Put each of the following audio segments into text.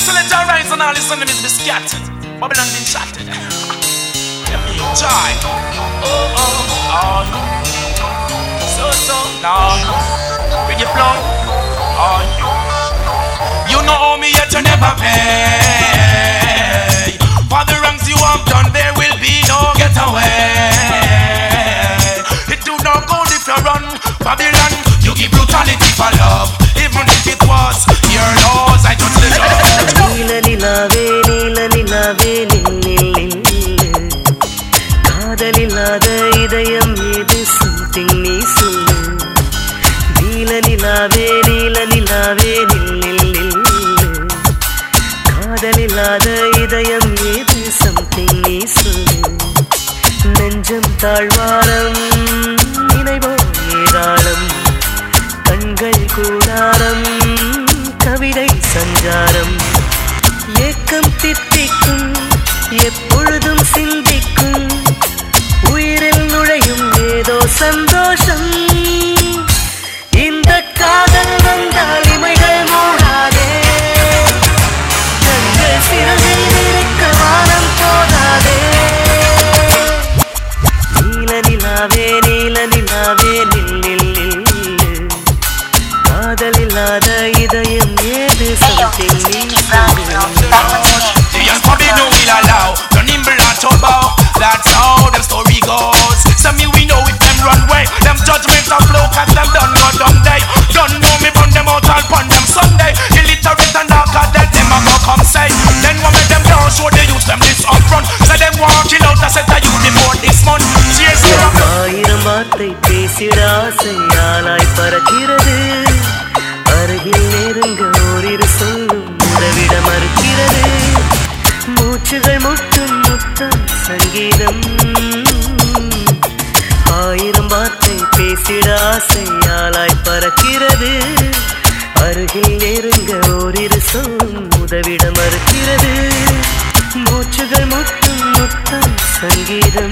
Excellent rise and all listen to me be scattered. Babylon been shattered. Let me enjoy. Oh, oh, oh. So, so, no. With your flow. Oh, you. You know how me yet you never pay. For the wrongs you have done, there will be no getaway. It do not go if you run. Babylon, you give brutality for love. Even if it was your laws, I don't love. நீல நிலாவே நீல நிலாவே நின்னில் நில்லு காதலில்லாத இதயம் ஏது something நீ சொல்லு நீல நிலாவே நீல நிலாவே நின்னில் நில்லு காதலில்லாத இதயம் ஏது சம்திங் நீ சொல்லு நெஞ்சம் தாழ்வாரம் நினைவோ ஏராளம் கண்கள் கூடாரம் கவிதை சஞ்சாரம் ஏக்கம் தித்திக்கும் எப்பொழுதும் சிந்திக்கும் உயிரில் நுழையும் ஏதோ சந்தோஷம் இந்த காதல் வந்தால் இமைகள் மூடாதே கண்கள் சிறகில் இருக்க வானம் போதாதே நீல நிலாவே நீல நிலாவே நில் நில் நில்லு காதலில்லாத இதயம் ஏது சம்திங் நீ The young puppy no will allow No nimble not to bow That's how the story goes Some me we know if them run way Them judgments are flow Cause them done go dumb day Don't know me burn them out all pon them Sunday Illiterate and darker That them a go come say Then one make them down Show the youth them this up front Say them walking out A set of youth before this month Cheers to them ஆயிரம் வார்த்தை பேசிட ஆசையாலாய் பறக்கிறது அருகில் நெருங்க ஓரிரு சொல்லும் உதவிட மறுக்கிறது மூச்சுகள் முட்டும் முத்தம் சங்கீதம் ஆயிரம் வார்த்தை பேசிட ஆசையாலாய் பறக்கிறது அருகில் நெருங்க ஓரிரு சொல்லும் உதவிட மறுக்கிறது மூச்சுகள் முட்டும் முத்தம் சங்கீதம்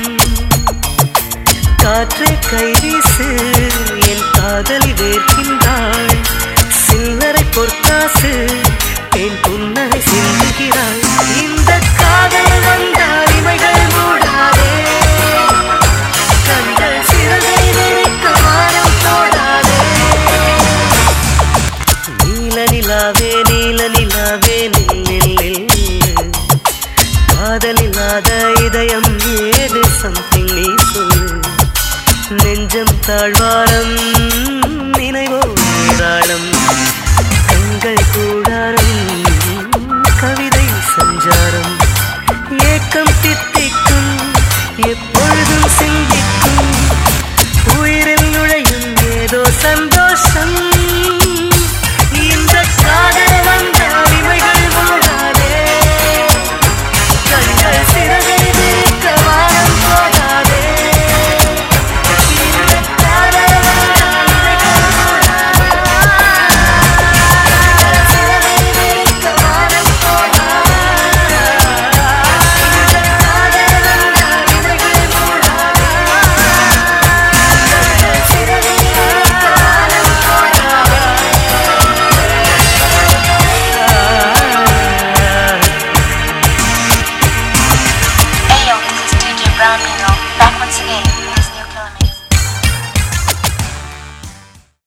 காற்றை கைவீசு என் காதலி வேர்க்கின்றாள் சில்லறை பொற்காசு என் புன்னகை சிந்துகிறாள் இந்த காதல் வந்தால் இமைகள் மூடாதே கண்கள் சிறகை விரிக்க வானம் போடாதே நீல நிலாவே நீல நிலாவே நில் நில் நில் காதலில்லாத இதயம் ஏது சம்திங் நீ சொல்லு நெஞ்சம் தாழ்வாரம் நினைவோ ஏராளம்